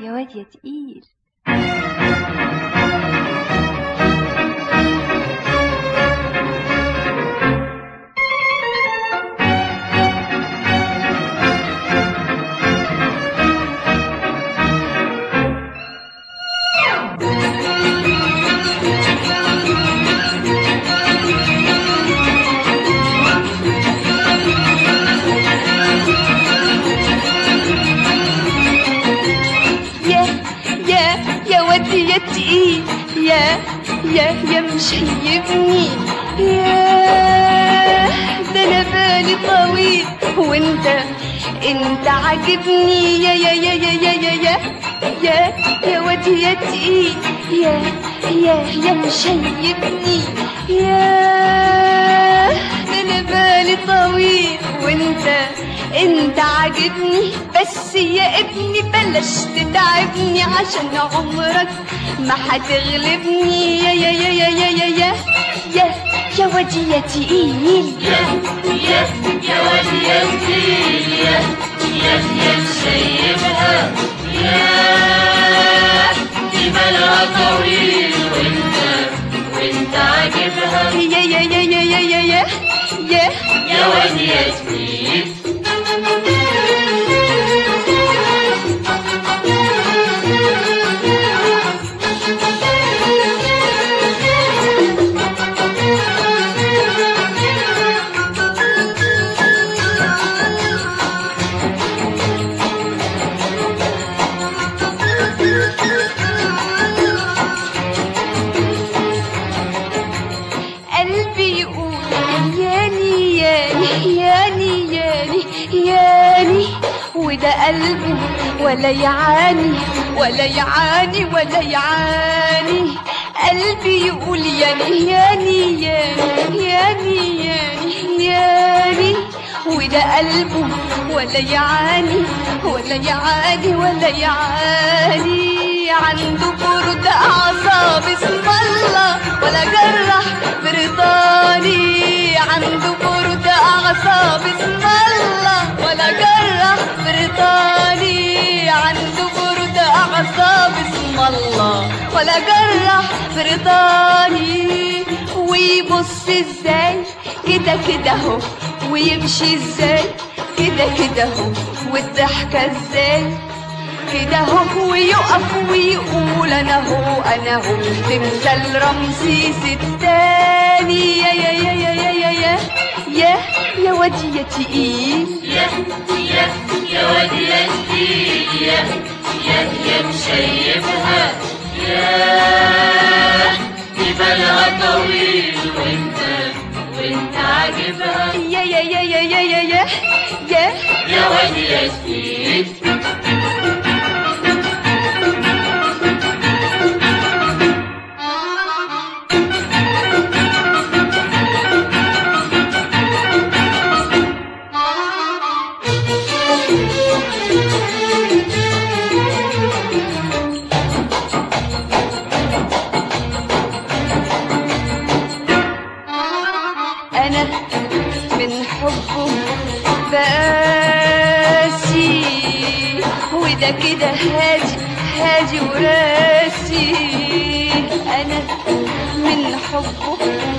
يا واد يا تقيل يا يا يا ودي يا تقيل يا يا يا مشيبني يا ده انا بالي طويل وانت انت عاجبني يا يا يا يا يا يا يا يا يا ودي يا تقيل يا يا يا مشيبني يا ده انا بالي طويل وانت انت عاجبني بس يا ابني بلاش تتعبني عشان عمرك ما هتغلبني يا يا يا يا يا يا يا يا يا ودي يا تقيل يا يا يا واد يا تقيل يا يا يا مشيبها يا دي بالها طويل وانت وانت عاجبها يا يا يا يا يا يا يا يا يا واد يا تقيل قلبي يقول ياني ياني ياني ياني ياني وده قلبه ولا يعاني ولا يعاني ولا يعاني قلبي يقول ياني ياني ياني ياني ياني ياني وده قلبه ولا يعاني ولا يعاني ولا يعاني عنده برد أعصاب اسم الله ولا جرح بريطاني عنده برد أعصاب اسم الله ولا جرح بريطاني عنده برد أعصاب اسم الله ولا جرح بريطاني ويبص ازاي كده كده اهو ويمشي ازاي كده كده اهو والضحكة ازاي كده هو ويقف ويقول انا هو انا هو تمثال رمسيس التاني يا يا يا يا يا يا يا يا يا ودي يا تقيل يا يا يا واد يا تقيل يا يا يا مشيبها يا دي بالها طويل وانت وانت عاجبها يا يا يا يا يا يا يا يا يا واد يا تقيل انا من حبه بقاسي وده كده هادي هادي وراسي انا من حبه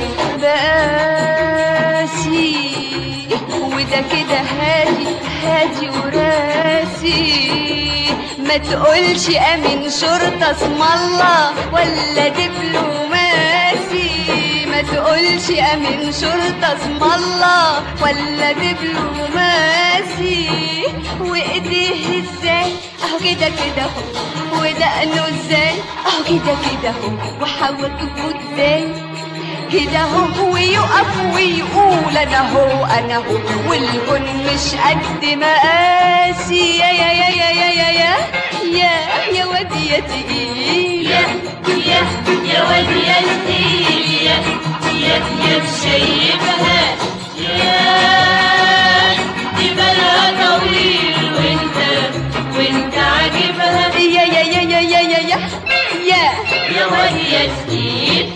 بقاسي وده كده هادي هادي وراسي ما تقولش امين شرطة اسم الله ولا دبلوماسي ما تقولش امين شرطة اسم الله ولا دبلوماسي وايديه ازاي اهو كده كده اهو ودقنه ازاي اهو كده كده اهو وحواجبه ازاي كده هو ويقف ويقول انا هو انا هو والكون مش قد مقاسي يا يا يا يا يا يا يا يا يا ودي يا تقيل يا يا يا واد يا تقيل يا يا يا مشيبها يا دي بالها طويل وانت وانت عاجبها يا يا يا يا يا يا يا يا يا واد يا تقيل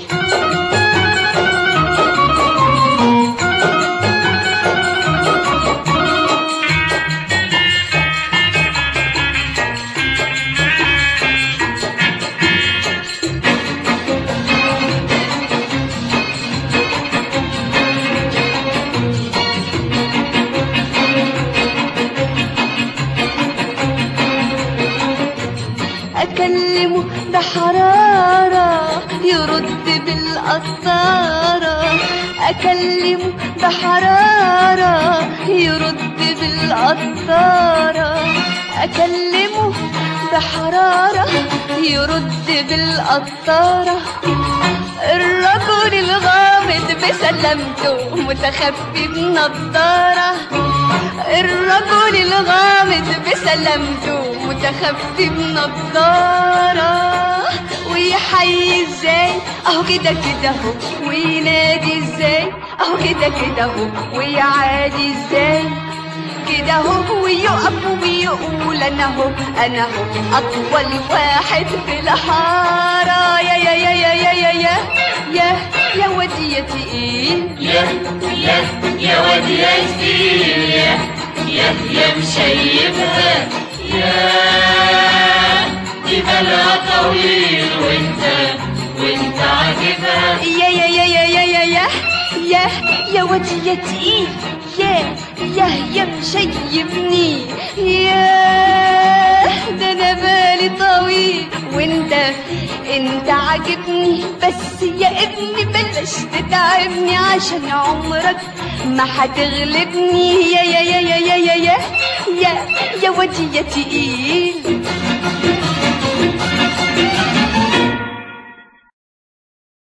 اكلمه بحرارة يرد بالقطارة اكلمه بحرارة يرد بالقطارة اكلمه بحرارة يرد بالقطارة الرجل الغامض بسلامته متخفي بنضارة الرجل الغامض بسلامته متخفي بنضارة ويحيي ازاي اهو كده كده اهو وينادي ازاي اهو كده كده اهو ويعادي ازاي كده هو ويقف ويقول انا هو انا هو اطول واحد في الحاره يا يا يا يا يا يا يا يا يا ودي يا تقيل يا يا يا واد يا جديد يا يا يا مشيبها يا دي بالها طويل وانت وانت عاجبها يا يا يا يا يا يا يا يا يا ودي يا تقيل يا يا يا مشيبني يا ده انا بالي طويل وانت انت عاجبني بس يا ابني بلاش تتعبني عشان عمرك ما هتغلبني يا يا يا يا يا يا يا يا يا ودي يا تقيل